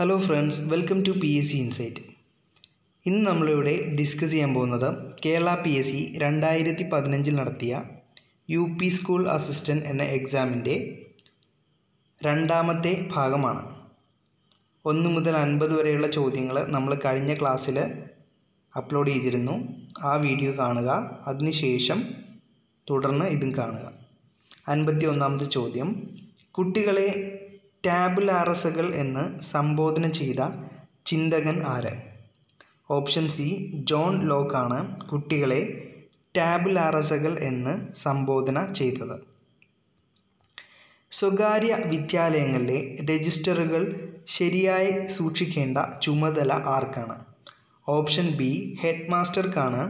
hello friends welcome to P S C insight ഇന്ന് നമ്മളിവിടെ discuss ചെയ്യാൻ പോകുന്നത് കേരള പി എസ് സി രണ്ടായിരത്തി പതിനഞ്ചിൽ നടത്തിയ യു പി സ്കൂൾ അസിസ്റ്റൻറ്റ് എന്ന എക്സാമിൻ്റെ രണ്ടാമത്തെ ഭാഗമാണ് ഒന്ന് മുതൽ അൻപത് വരെയുള്ള ചോദ്യങ്ങൾ നമ്മൾ കഴിഞ്ഞ ക്ലാസ്സിൽ അപ്ലോഡ് ചെയ്തിരുന്നു ആ വീഡിയോ കാണുക അതിനുശേഷം തുടർന്ന് ഇതും കാണുക അൻപത്തി ഒന്നാമത്തെ ചോദ്യം കുട്ടികളെ ടാബുലാറസകൾ എന്ന് സംബോധന ചെയ്ത ചിന്തകൻ ആര് ഓപ്ഷൻ സി ജോൺ ലോക്കാണ് കുട്ടികളെ ടാബുലാറസകൾ എന്ന് സംബോധന ചെയ്തത് സ്വകാര്യ വിദ്യാലയങ്ങളിലെ രജിസ്റ്ററുകൾ ശരിയായി സൂക്ഷിക്കേണ്ട ചുമതല ആർക്കാണ് ഓപ്ഷൻ ബി ഹെഡ് മാസ്റ്റർക്കാണ്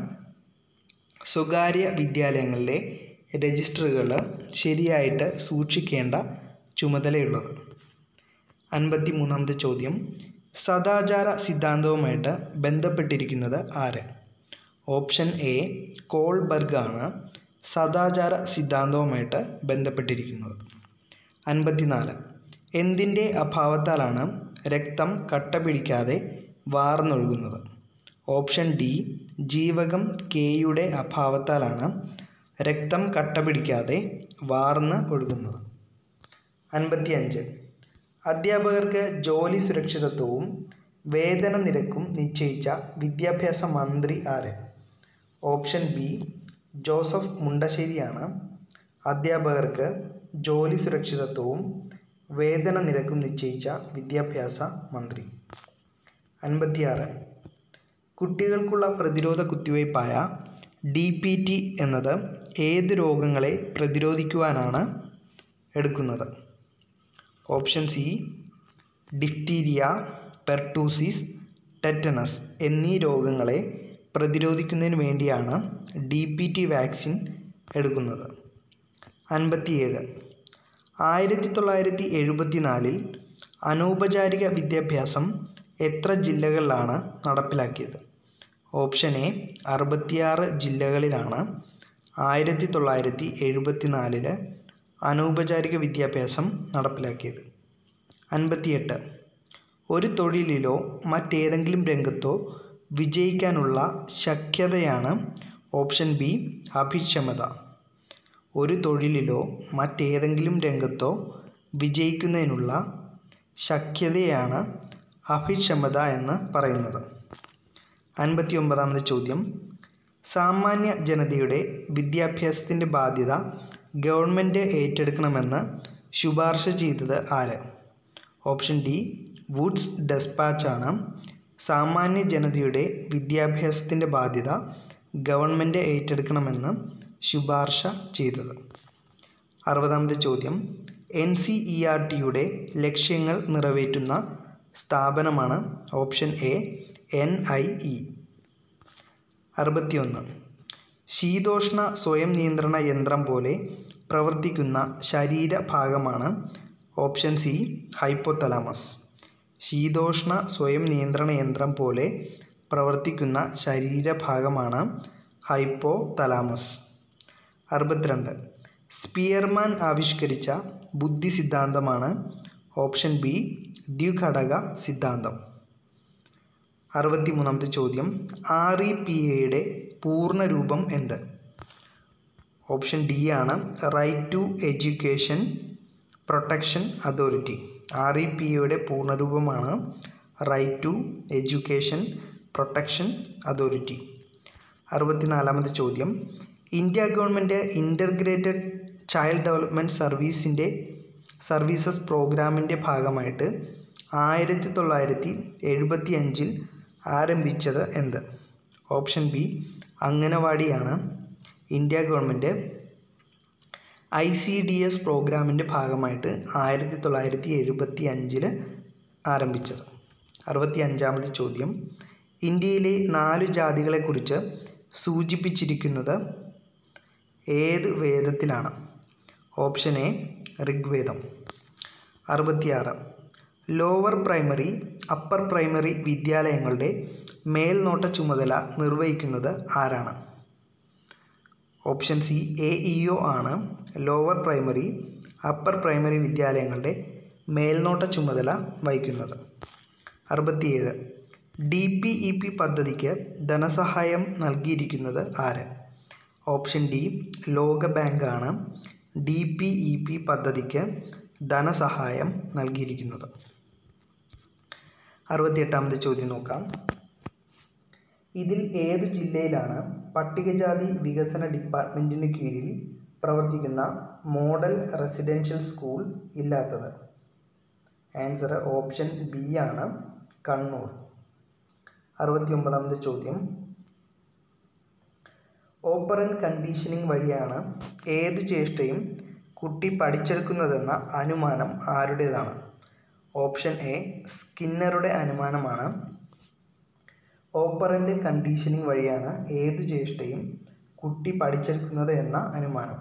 സ്വകാര്യ വിദ്യാലയങ്ങളിലെ രജിസ്റ്ററുകൾ ശരിയായിട്ട് സൂക്ഷിക്കേണ്ട ചുമതലയുള്ളത് അൻപത്തി മൂന്നാമത്തെ ചോദ്യം സദാചാര സിദ്ധാന്തവുമായിട്ട് ബന്ധപ്പെട്ടിരിക്കുന്നത് ആര് ഓപ്ഷൻ എ കോൾബർഗ് ആണ് സദാചാര സിദ്ധാന്തവുമായിട്ട് ബന്ധപ്പെട്ടിരിക്കുന്നത് അൻപത്തിനാല് എന്തിൻ്റെ അഭാവത്താലാണ് രക്തം കട്ട പിടിക്കാതെ വാർന്നൊഴുകുന്നത് ഓപ്ഷൻ ഡി ജീവകം കെയുടെ അഭാവത്താലാണ് രക്തം കട്ട പിടിക്കാതെ വാർന്ന് ഒഴുകുന്നത് അൻപത്തിയഞ്ച് അധ്യാപകർക്ക് ജോലി സുരക്ഷിതത്വവും വേതന നിരക്കും നിശ്ചയിച്ച വിദ്യാഭ്യാസ മന്ത്രി ആര് ഓപ്ഷൻ ബി ജോസഫ് മുണ്ടശ്ശേരിയാണ് അധ്യാപകർക്ക് ജോലി സുരക്ഷിതത്വവും വേതന നിരക്കും നിശ്ചയിച്ച വിദ്യാഭ്യാസ മന്ത്രി അൻപത്തിയാറ് കുട്ടികൾക്കുള്ള പ്രതിരോധ കുത്തിവയ്പ്പായ ഡി പി ടി എന്നത് ഏത് രോഗങ്ങളെ പ്രതിരോധിക്കുവാനാണ് എടുക്കുന്നത് option C diphtheria pertussis tetanus എന്നീ രോഗങ്ങളെ പ്രതിരോധിക്കുന്നതിന് വേണ്ടിയാണ് ഡി പി ടി വാക്സിൻ എടുക്കുന്നത് അൻപത്തിയേഴ് ആയിരത്തി തൊള്ളായിരത്തി എഴുപത്തി നാലിൽ അനൗപചാരിക വിദ്യാഭ്യാസം എത്ര ജില്ലകളിലാണ് നടപ്പിലാക്കിയത് ഓപ്ഷൻ എ അറുപത്തിയാറ് ജില്ലകളിലാണ് ആയിരത്തി തൊള്ളായിരത്തി എഴുപത്തി നാലില് അനൗപചാരിക വിദ്യാഭ്യാസം നടപ്പിലാക്കിയത് അൻപത്തിയെട്ട് ഒരു തൊഴിലിലോ മറ്റേതെങ്കിലും രംഗത്തോ വിജയിക്കാനുള്ള ശക്യതയാണ് ഓപ്ഷൻ ബി അഭിക്ഷമത ഒരു തൊഴിലിലോ മറ്റേതെങ്കിലും രംഗത്തോ വിജയിക്കുന്നതിനുള്ള ശക്യതയാണ് അഭിക്ഷമത എന്ന് പറയുന്നത് അൻപത്തി ഒമ്പതാമത്തെ ചോദ്യം സാമാന്യ ജനതയുടെ വിദ്യാഭ്യാസത്തിൻ്റെ ബാധ്യത ഗവൺമെൻറ് ഏറ്റെടുക്കണമെന്ന് ശുപാർശ ചെയ്തത് ആര് ഓപ്ഷൻ ഡി വുഡ്സ് ഡെസ്പാച്ച് ആണ് സാമാന്യ ജനതയുടെ വിദ്യാഭ്യാസത്തിൻ്റെ ബാധ്യത ഗവൺമെൻറ് ഏറ്റെടുക്കണമെന്ന് ശുപാർശ ചെയ്തത് അറുപതാമത്തെ ചോദ്യം എൻ സി ഇ ആർ ടിയുടെ ലക്ഷ്യങ്ങൾ നിറവേറ്റുന്ന സ്ഥാപനമാണ് option A N I E അറുപത്തിയൊന്ന് ശീതോഷ്ണ സ്വയം നിയന്ത്രണ യന്ത്രം പോലെ പ്രവർത്തിക്കുന്ന ശരീരഭാഗമാണ് ഓപ്ഷൻ സി ഹൈപ്പോതലാമസ് ശീതോഷ്ണ സ്വയം നിയന്ത്രണ യന്ത്രം പോലെ പ്രവർത്തിക്കുന്ന ശരീരഭാഗമാണ് ഹൈപ്പോ തലാമസ് അറുപത്തിരണ്ട് സ്പിയർമാൻ ആവിഷ്കരിച്ച ബുദ്ധി സിദ്ധാന്തമാണ് ഓപ്ഷൻ ബി ദ്വിഘടക സിദ്ധാന്തം അറുപത്തിമൂന്നാമത്തെ ചോദ്യം ആർ ഇ പി എയുടെ പൂർണ്ണരൂപം എന്ത് ഓപ്ഷൻ ഡി ആണ് right to education protection authority R E P എയുടെ പൂർണ്ണരൂപമാണ് right to education protection authority അറുപത്തിനാലാമത്തെ ചോദ്യം India government integrated child development സർവീസിൻ്റെ സർവീസസ് പ്രോഗ്രാമിൻ്റെ ഭാഗമായിട്ട് ആയിരത്തി തൊള്ളായിരത്തി എഴുപത്തി അഞ്ചിൽ ആരംഭിച്ചത് എന്ത് ഓപ്ഷൻ ബി അംഗനവാടിയാണ് India government I C D S പ്രോഗ്രാമിൻ്റെ ഭാഗമായിട്ട് ആയിരത്തി തൊള്ളായിരത്തി എഴുപത്തി അഞ്ചിൽ ആരംഭിച്ചത് അറുപത്തി അഞ്ചാമത്തെ ചോദ്യം ഇന്ത്യയിലെ നാല് ജാതികളെക്കുറിച്ച് സൂചിപ്പിച്ചിരിക്കുന്നത് ഏത് വേദത്തിലാണ് ഓപ്ഷൻ എ ഋഗ്വേദം അറുപത്തിയാറ് ലോവർ പ്രൈമറി അപ്പർ പ്രൈമറി വിദ്യാലയങ്ങളുടെ മേൽനോട്ട ചുമതല നിർവഹിക്കുന്നത് ആരാണ് option C A E O ആണ് ലോവർ പ്രൈമറി അപ്പർ പ്രൈമറി വിദ്യാലയങ്ങളുടെ മേൽനോട്ട ചുമതല വഹിക്കുന്നത് അറുപത്തിയേഴ് ഡി പി ഇ പി പദ്ധതിക്ക് ധനസഹായം നൽകിയിരിക്കുന്നത് ആര് ഓപ്ഷൻ ഡി ലോക ബാങ്കാണ് ഡി പി ഇ പി പദ്ധതിക്ക് ധനസഹായം നൽകിയിരിക്കുന്നത് അറുപത്തിയെട്ടാമത്തെ ചോദ്യം നോക്കാം ഇതിൽ ഏതു ജില്ലയിലാണ് പട്ടികജാതി വികസന ഡിപ്പാർട്ട്മെൻറ്റിന് കീഴിൽ പ്രവർത്തിക്കുന്ന മോഡൽ റെസിഡൻഷ്യൽ സ്കൂൾ ഇല്ലാത്തത് ആൻസർ ഓപ്ഷൻ ബി ആണ് കണ്ണൂർ അറുപത്തി ഒമ്പതാമത്തെ ചോദ്യം ഓപ്പറൻ കണ്ടീഷനിങ് വഴിയാണ് ഏത് ചേഷ്ടയും കുട്ടി പഠിച്ചെടുക്കുന്നതെന്ന അനുമാനം ആരുടേതാണ് ഓപ്ഷൻ എ സ്കിന്നറുടെ അനുമാനമാണ് ഓപ്പറൻ്റ് കണ്ടീഷനിങ് വഴിയാണ് ഏതു ചേഷ്ടയും കുട്ടി പഠിച്ചെടുക്കുന്നത് എന്ന അനുമാനം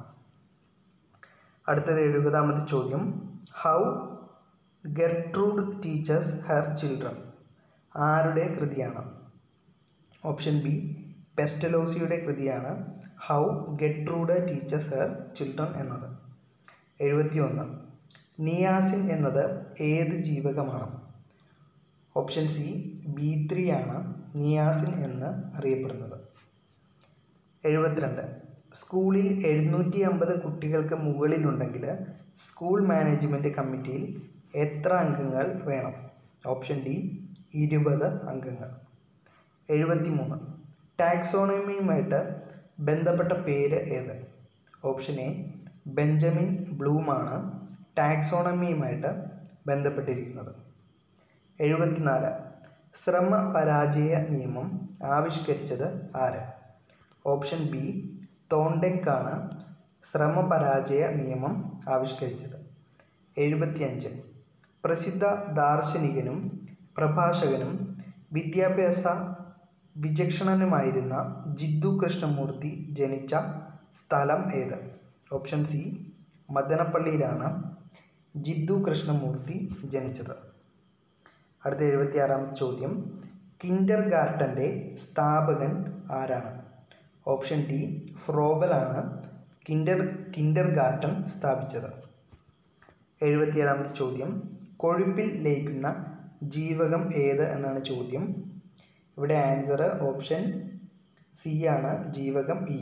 അടുത്തത് എഴുപതാമത്തെ ചോദ്യം how Gertrude teaches her children ആരുടെ കൃതിയാണ് ഓപ്ഷൻ ബി പെസ്റ്റലോസിയുടെ കൃതിയാണ് how Gertrude teaches her children എന്നത് എഴുപത്തി ഒന്ന് നിയാസിൻ എന്നത് ഏത് ജീവകമാണ് ഓപ്ഷൻ സി ബി ത്രീ ആണ് നിയാസിൻ എന്ന് അറിയപ്പെടുന്നത് എഴുപത്തിരണ്ട് സ്കൂളിൽ എഴുന്നൂറ്റി അമ്പത് കുട്ടികൾക്ക് മുകളിലുണ്ടെങ്കിൽ സ്കൂൾ മാനേജ്മെൻറ്റ് കമ്മിറ്റിയിൽ എത്ര അംഗങ്ങൾ വേണം ഓപ്ഷൻ ഡി ഇരുപത് അംഗങ്ങൾ എഴുപത്തി മൂന്ന് ടാക്സോണമിയുമായിട്ട് ബന്ധപ്പെട്ട പേര് ഏത് ഓപ്ഷൻ എ ബെഞ്ചമിൻ ബ്ലൂമാണ് ടാക്സോണമിയുമായിട്ട് ബന്ധപ്പെട്ടിരിക്കുന്നത് എഴുപത്തിനാല് ശ്രമ പരാജയ നിയമം ആവിഷ്കരിച്ചത് ആര് ഓപ്ഷൻ ബി തോണ്ടെക്കാണ് ശ്രമ പരാജയ നിയമം ആവിഷ്കരിച്ചത് എഴുപത്തിയഞ്ച് പ്രസിദ്ധ ദാർശനികനും പ്രഭാഷകനും വിദ്യാഭ്യാസ വിചക്ഷണനുമായിരുന്ന ജിദ്ദു കൃഷ്ണമൂർത്തി ജനിച്ച സ്ഥലം ഏത് ഓപ്ഷൻ സി മദനപ്പള്ളിയിലാണ് ജിദ്ദു കൃഷ്ണമൂർത്തി ജനിച്ചത് അടുത്ത എഴുപത്തിയാറാമത്തെ ചോദ്യം കിൻഡർ ഗാർട്ടൻ്റെ സ്ഥാപകൻ ആരാണ് ഓപ്ഷൻ ഡി ഫ്രോബലാണ് കിൻഡർ കിൻഡർ ഗാർട്ടൻ സ്ഥാപിച്ചത് എഴുപത്തിയേഴാമത്തെ ചോദ്യം കൊഴുപ്പിൽ ലയിക്കുന്ന ജീവകം ഏത് എന്നാണ് ചോദ്യം ഇവിടെ ആൻസർ ഓപ്ഷൻ സി ആണ് ജീവകം ഇ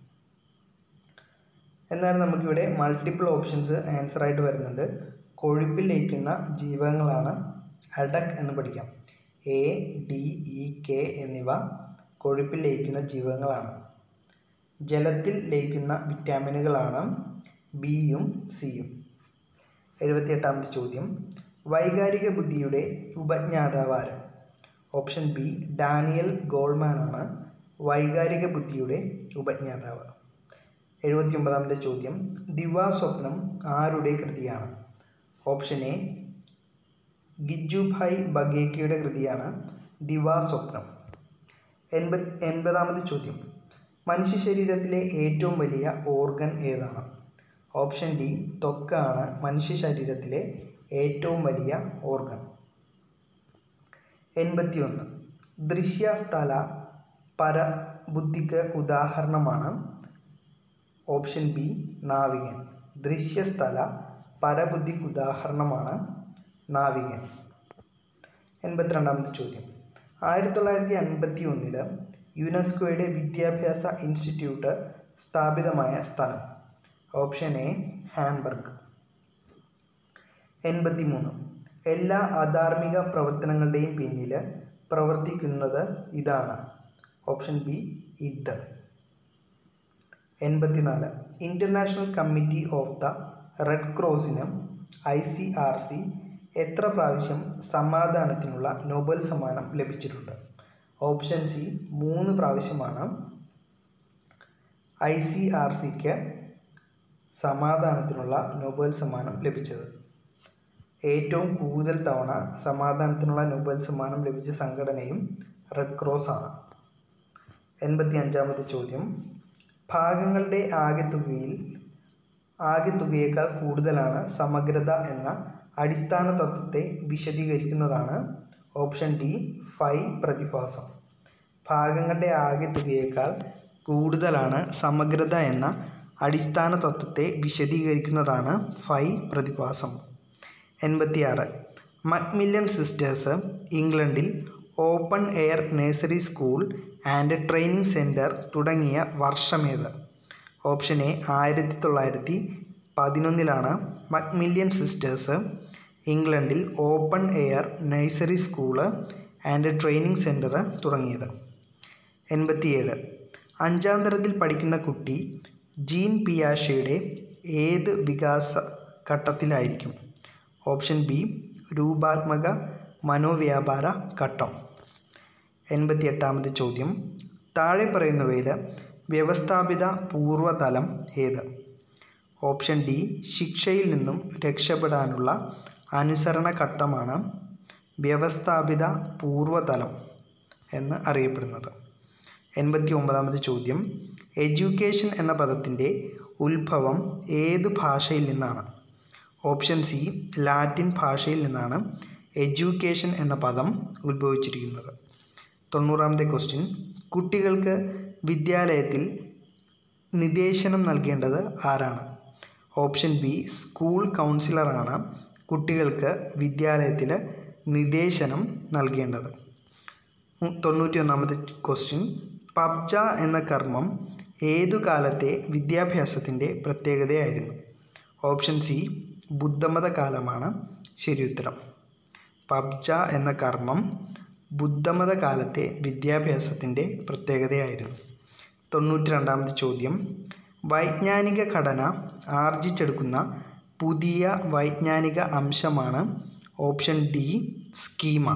എന്നാൽ നമുക്കിവിടെ മൾട്ടിപ്പിൾ ഓപ്ഷൻസ് ആൻസർ ആയിട്ട് വരുന്നുണ്ട് കൊഴുപ്പിൽ ലയിക്കുന്ന ജീവകങ്ങളാണ് അഡക് എന്ന് പഠിക്കാം എ ഡി ഇ കെ എന്നിവ കൊഴുപ്പിൽ ലയിക്കുന്ന ജീവകങ്ങളാണ് ജലത്തിൽ ലയിക്കുന്ന വിറ്റാമിനുകളാണ് ബിയും സിയും എഴുപത്തിയെട്ടാമത്തെ ചോദ്യം വൈകാരിക ബുദ്ധിയുടെ ഉപജ്ഞാതാവ് ആര് ഓപ്ഷൻ ബി ഡാനിയൽ ഗോൾമാനാണ് വൈകാരിക ബുദ്ധിയുടെ ഉപജ്ഞാതാവ് എഴുപത്തി ഒമ്പതാമത്തെ ചോദ്യം ദിവാസ്വപ്നം ആരുടെ കൃതിയാണ് ഓപ്ഷൻ എ ഗിജുഭായ് ബഗേക്കയുടെ കൃതിയാണ് ദിവാസ്വപ്നം എൺപത് എൺപതാമത്തെ ചോദ്യം മനുഷ്യ ശരീരത്തിലെ ഏറ്റവും വലിയ ഓർഗൻ ഏതാണ് ഓപ്ഷൻ ഡി ത്വക്കാണ് മനുഷ്യ ശരീരത്തിലെ ഏറ്റവും വലിയ ഓർഗൻ എൺപത്തിയൊന്ന് ദൃശ്യസ്ഥല പരബുദ്ധിക്ക് ഉദാഹരണമാണ് ഓപ്ഷൻ ബി നാവികൻ ദൃശ്യസ്ഥല പരബുദ്ധിക്ക് ഉദാഹരണമാണ് നാവികൻ എൺപത്തിരണ്ടാമത്തെ ചോദ്യം ആയിരത്തി തൊള്ളായിരത്തി അൻപത്തി ഒന്നില് യുനെസ്കോയുടെ വിദ്യാഭ്യാസ ഇൻസ്റ്റിറ്റ്യൂട്ട് സ്ഥാപിതമായ സ്ഥലം ഓപ്ഷൻ എ ഹാംബർഗ് എൺപത്തി മൂന്ന് എല്ലാ അധാർമിക പ്രവർത്തനങ്ങളുടെയും പിന്നിൽ പ്രവർത്തിക്കുന്നത് ഇതാണ് ഓപ്ഷൻ ബി ഇത് എൺപത്തിനാല് international committee of the red ക്രോസിന് ഐ സി ആർ സി എത്ര പ്രാവശ്യം സമാധാനത്തിനുള്ള നോബൽ സമ്മാനം ലഭിച്ചിട്ടുണ്ട് ഓപ്ഷൻ സി മൂന്ന് പ്രാവശ്യമാണ് ഐ സി ആർ സിക്ക് സമാധാനത്തിനുള്ള നോബൽ സമ്മാനം ലഭിച്ചത് ഏറ്റവും കൂടുതൽ തവണ സമാധാനത്തിനുള്ള നോബൽ സമ്മാനം ലഭിച്ച സംഘടനയും റെഡ് ക്രോസ് ആണ് എൺപത്തി അഞ്ചാമത്തെ ചോദ്യം ഭാഗങ്ങളുടെ ആകെത്തുകയിൽ ആകെത്തുകയേക്കാൾ കൂടുതലാണ് സമഗ്രത എന്ന അടിസ്ഥാന തത്വത്തെ വിശദീകരിക്കുന്നതാണ് ഓപ്ഷൻ ഡി ഫൈ പ്രതിഭാസം ഭാഗങ്ങളുടെ ആകെത്തുകയേക്കാൾ കൂടുതലാണ് സമഗ്രത എന്ന അടിസ്ഥാന തത്വത്തെ വിശദീകരിക്കുന്നതാണ് ഫൈ പ്രതിഭാസം എൺപത്തിയാറ് മക്മില്ലൻ സിസ്റ്റേഴ്സ് ഇംഗ്ലണ്ടിൽ open air nursery school and training centre തുടങ്ങിയ വർഷമേത് ഓപ്ഷൻ എ ആയിരത്തി തൊള്ളായിരത്തി പതിനൊന്നിലാണ് മക്മില്യൻ സിസ്റ്റേഴ്സ് ഇംഗ്ലണ്ടിൽ open air nursery school and training centre തുടങ്ങിയത് എൺപത്തിയേഴ് അഞ്ചാം തരത്തിൽ പഠിക്കുന്ന കുട്ടി ജീൻ പിയാഷയുടെ ഏത് വികാസ ഘട്ടത്തിലായിരിക്കും ഓപ്ഷൻ ബി രൂപാത്മക മനോവ്യാപാര ഘട്ടം എൺപത്തിയെട്ടാമത്തെ ചോദ്യം താഴെ പറയുന്നവയിൽ വ്യവസ്ഥാപിത പൂർവ്വതലം ഏത് ഓപ്ഷൻ ഡി ശിക്ഷയിൽ നിന്നും രക്ഷപ്പെടാനുള്ള അനുസരണ ഘട്ടമാണ് വ്യവസ്ഥാപിത പൂർവ്വതലം എന്ന് അറിയപ്പെടുന്നത് എൺപത്തി ഒമ്പതാമത്തെ ചോദ്യം എഡ്യൂക്കേഷൻ എന്ന പദത്തിൻ്റെ ഉത്ഭവം ഏത് ഭാഷയിൽ നിന്നാണ് ഓപ്ഷൻ സി ലാറ്റിൻ ഭാഷയിൽ നിന്നാണ് എഡ്യൂക്കേഷൻ എന്ന പദം ഉത്ഭവിച്ചിരിക്കുന്നത് തൊണ്ണൂറാമത്തെ ക്വസ്റ്റ്യൻ കുട്ടികൾക്ക് വിദ്യാലയത്തിൽ നിർദ്ദേശനം നൽകേണ്ടത് ആരാണ് ഓപ്ഷൻ ബി സ്കൂൾ കൗൺസിലറാണ് കുട്ടികൾക്ക് വിദ്യാലയത്തിൽ നിർദ്ദേശനം നൽകേണ്ടത് തൊണ്ണൂറ്റി ഒന്നാമത്തെ ക്വസ്റ്റ്യൻ പബ്ജ എന്ന കർമ്മം ഏതു കാലത്തെ വിദ്യാഭ്യാസത്തിൻ്റെ പ്രത്യേകതയായിരുന്നു ഓപ്ഷൻ സി ബുദ്ധമത കാലമാണ് ശരി ഉത്തരം പബ്ജ എന്ന കർമ്മം ബുദ്ധമത കാലത്തെ വിദ്യാഭ്യാസത്തിൻ്റെ പ്രത്യേകതയായിരുന്നു തൊണ്ണൂറ്റി രണ്ടാമത്തെ ചോദ്യം വൈജ്ഞാനിക ഘടന ആർജിച്ചെടുക്കുന്ന പുതിയ വൈജ്ഞാനിക അംശമാണ് ഓപ്ഷൻ ഡി സ്കീമ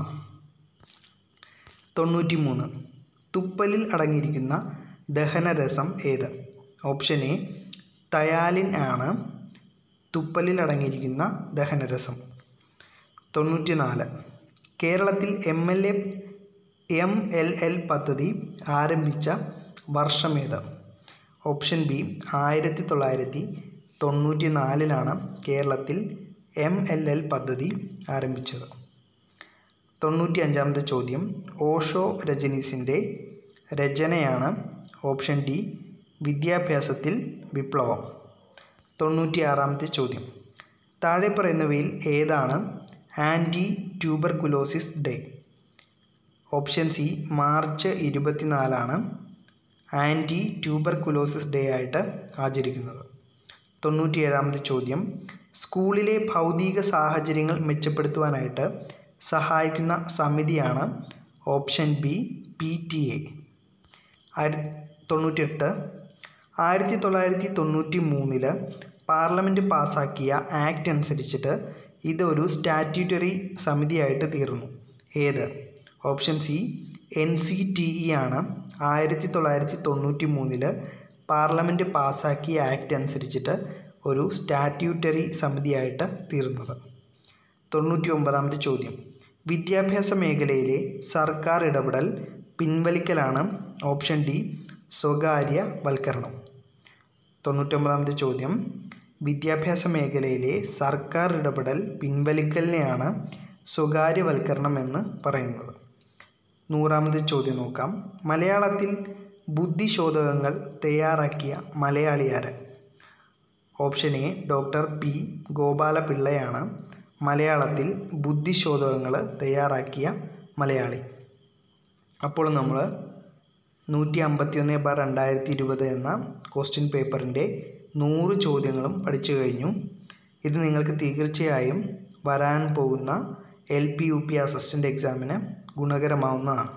തൊണ്ണൂറ്റി മൂന്ന് തുപ്പലിൽ അടങ്ങിയിരിക്കുന്ന ദഹനരസം ഏത് ഓപ്ഷൻ എ തയാലിൻ ആണ് തുപ്പലിൽ അടങ്ങിയിരിക്കുന്ന ദഹനരസം തൊണ്ണൂറ്റി നാല് കേരളത്തിൽ M L A M L L പദ്ധതി ആരംഭിച്ച വർഷമേത് ഓപ്ഷൻ ബി ആയിരത്തി തൊള്ളായിരത്തി തൊണ്ണൂറ്റി നാലിലാണ് കേരളത്തിൽ എം എൽ എൽ പദ്ധതി ആരംഭിച്ചത് തൊണ്ണൂറ്റി അഞ്ചാമത്തെ ചോദ്യം ഓഷോ രജനീസിൻ്റെ രചനയാണ് ഓപ്ഷൻ ഡി വിദ്യാഭ്യാസത്തിൽ വിപ്ലവം തൊണ്ണൂറ്റി ആറാമത്തെ ചോദ്യം താഴെ പറയുന്നവയിൽ ഏതാണ് anti tuberculosis day option C March ഇരുപത്തിനാലാണ് ആൻറ്റി ട്യൂബർകുലോസിസ് ഡേ ആയിട്ട് ആചരിക്കുന്നത് തൊണ്ണൂറ്റിയേഴാമത്തെ ചോദ്യം സ്കൂളിലെ ഭൗതിക സാഹചര്യങ്ങൾ മെച്ചപ്പെടുത്തുവാനായിട്ട് സഹായിക്കുന്ന സമിതിയാണ് option B P T A ആയിരത്തി തൊണ്ണൂറ്റിയെട്ട് ആയിരത്തി തൊള്ളായിരത്തി തൊണ്ണൂറ്റി മൂന്നില് പാർലമെൻറ്റ് പാസാക്കിയ ആക്ട് അനുസരിച്ചിട്ട് ഇതൊരു സ്റ്റാറ്റ്യൂട്ടറി സമിതിയായിട്ട് തീർന്നു ഏത് option C N C T E ആണ് ആയിരത്തി തൊള്ളായിരത്തി തൊണ്ണൂറ്റി മൂന്നില് പാർലമെൻറ്റ് പാസാക്കിയ ആക്ട് അനുസരിച്ചിട്ട് ഒരു സ്റ്റാറ്റ്യൂട്ടറി സമിതിയായിട്ട് തീർന്നത് തൊണ്ണൂറ്റി ഒമ്പതാമത്തെ ചോദ്യം വിദ്യാഭ്യാസ മേഖലയിലെ സർക്കാർ ഇടപെടൽ പിൻവലിക്കലാണ് ഓപ്ഷൻ ഡി സ്വകാര്യവൽക്കരണം തൊണ്ണൂറ്റൊമ്പതാമത്തെ ചോദ്യം വിദ്യാഭ്യാസ മേഖലയിലെ സർക്കാർ ഇടപെടൽ പിൻവലിക്കലിനെയാണ് സ്വകാര്യവൽക്കരണം എന്ന് പറയുന്നത് നൂറാമത്തെ ചോദ്യം നോക്കാം മലയാളത്തിൽ ബുദ്ധിശോധകങ്ങൾ തയ്യാറാക്കിയ മലയാളിയാര് ഓപ്ഷൻ എ ഡോക്ടർ പി ഗോപാലപിള്ളയാണ് മലയാളത്തിൽ ബുദ്ധിശോധകങ്ങൾ തയ്യാറാക്കിയ മലയാളി അപ്പോൾ നമ്മൾ നൂറ്റി അമ്പത്തി ഒന്ന് ബാർ രണ്ടായിരത്തി ഇരുപത് എന്ന ക്വസ്റ്റ്യൻ പേപ്പറിൻ്റെ നൂറ് ചോദ്യങ്ങളും പഠിച്ചു കഴിഞ്ഞു ഇത് നിങ്ങൾക്ക് തീർച്ചയായും വരാൻ പോകുന്ന L P U P assistant എക്സാമിന് ഗുണകരമാവുന്നതാണ്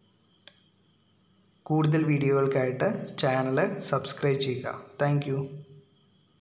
കൂടുതൽ വീഡിയോകൾക്കായിട്ട് ചാനൽ സബ്സ്ക്രൈബ് ചെയ്യുക താങ്ക്